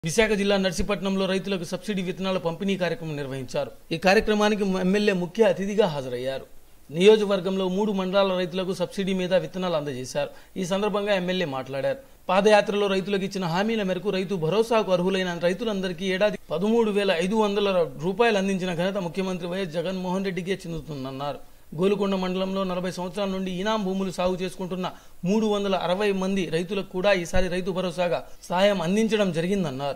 విశాఖ జిల్లా నర్సీపట్నంలో రైతులకు సబ్సిడీ విత్తనాల పంపిణీ కార్యక్రమం నిర్వహించారు ఈ కార్యక్రమానికి ఎమ్మెల్యే ముఖ్య అతిథిగా హాజరయ్యారు నియోజకవర్గంలో మూడు మండలాల రైతులకు సబ్సిడీ మీద విత్తనాలు అందజేశారు ఈ సందర్భంగా ఎమ్మెల్యే మాట్లాడారు పాదయాత్రలో రైతులకు ఇచ్చిన హామీల మేరకు రైతు భరోసాకు అర్హులైన రైతులందరికీ ఏడాది పదమూడు వేల ఐదు వందల రూపాయలు అందించిన ఘనత ముఖ్యమంత్రి వైఎస్ జగన్మోహన్ రెడ్డికే చెందుతుందన్నారు గోలుకొండ మండలంలో నలభై సంవత్సరాల నుండి ఈనాం భూములు సాగు చేసుకుంటున్న మూడు వందల అరవై మంది రైతులకు కూడా ఈసారి రైతు భరోసాగా సాయం అందించడం జరిగిందన్నారు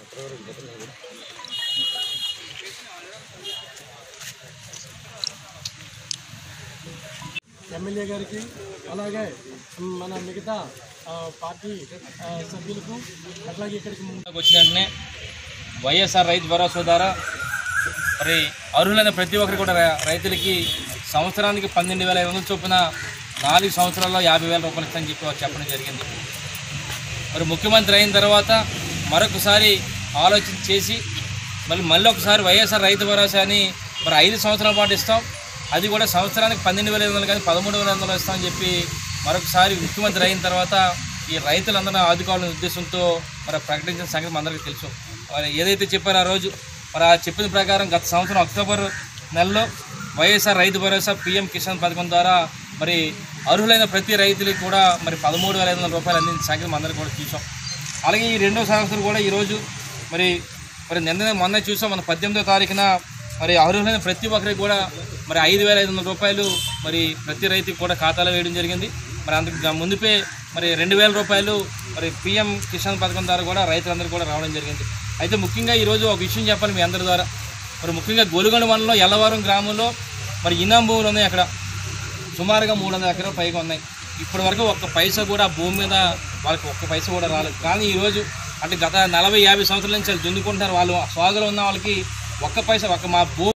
ఎమ్మెల్యే గారికి అలాగే మన మిగతా ఆ, పార్టీ ఆ, సభ్యులకు అట్లాగే ఇక్కడికి వచ్చిన వెంటనే వైఎస్ఆర్ రైతు భరోసా ద్వారా మరి అర్హులైన ప్రతి ఒక్కరు కూడా రై- రైతులకి సంవత్సరానికి పన్నెండు వేల ఐదు వందల చొప్పున నాలుగు సంవత్సరాల్లో యాభై వేల రూపాయలు ఇస్తామని చెప్పి వారు చెప్పడం జరిగింది మరి ముఖ్యమంత్రి అయిన తర్వాత మరొకసారి ఆలోచన చేసి మళ్ళీ మళ్ళీ ఒకసారి వైఎస్ఆర్ రైతు భరోసా అని మరి ఐదు సంవత్సరాల పాటు ఇస్తాం అది కూడా సంవత్సరానికి పన్నెండు వేల ఐదు వందలు కానీ పదమూడు వేల ఐదు వందలు ఇస్తామని చెప్పి మరొకసారి ముఖ్యమంత్రి అయిన తర్వాత ఈ రైతులందరూ ఆదుకోవాలనే ఉద్దేశంతో మరి ప్రకటించిన సంగతి మనందరికీ తెలుసు మరి ఏదైతే చెప్పారో ఆ రోజు మరి ఆ చెప్పిన ప్రకారం గత సంవత్సరం అక్టోబర్ నెలలో వైఎస్ఆర్ రైతు భరోసా పీఎం కిసాన్ పథకం ద్వారా మరి అర్హులైన ప్రతి రైతులకు కూడా మరి పదమూడు వేల ఐదు వందల రూపాయలు అందించిన సంగతి మనందరికీ కూడా చూసాం అలాగే ఈ రెండో సంవత్సరం కూడా ఈరోజు మరి మరి నిన్న మొన్న చూసాం మన పద్దెనిమిదో తారీఖున మరి అర్హులైన ప్రతి ఒక్కరికి కూడా మరి ఐదు వేల ఐదు వందల రూపాయలు మరి ప్రతి రైతుకి కూడా ఖాతాలో వేయడం జరిగింది మరి అందుకు గా- ముందుపే మరి రెండు వేల రూపాయలు మరి పిఎం కిసాన్ పథకం ద్వారా కూడా రైతులందరూ కూడా రావడం జరిగింది అయితే ముఖ్యంగా ఈరోజు ఒక విషయం చెప్పాలి మీ అందరి ద్వారా మరి ముఖ్యంగా గోలుగొండ మండలంలో ఎల్లవరం గ్రామంలో మరి ఇనాం భూములు ఉన్నాయి అక్కడ సుమారుగా మూడు వందల ఎకరాలు పైగా ఉన్నాయి ఇప్పటి వరకు ఒక్క పైసా కూడా ఆ భూమి మీద వాళ్ళకి ఒక్క పైసా కూడా రాలేదు కానీ ఈరోజు అంటే గత నలభై యాభై సంవత్సరాల నుంచి వాళ్ళు దున్నుకుంటున్నారు వాళ్ళు స్వాగలో ఉన్న వాళ్ళకి ఒక్క పైసా ఒక్క మా భూమి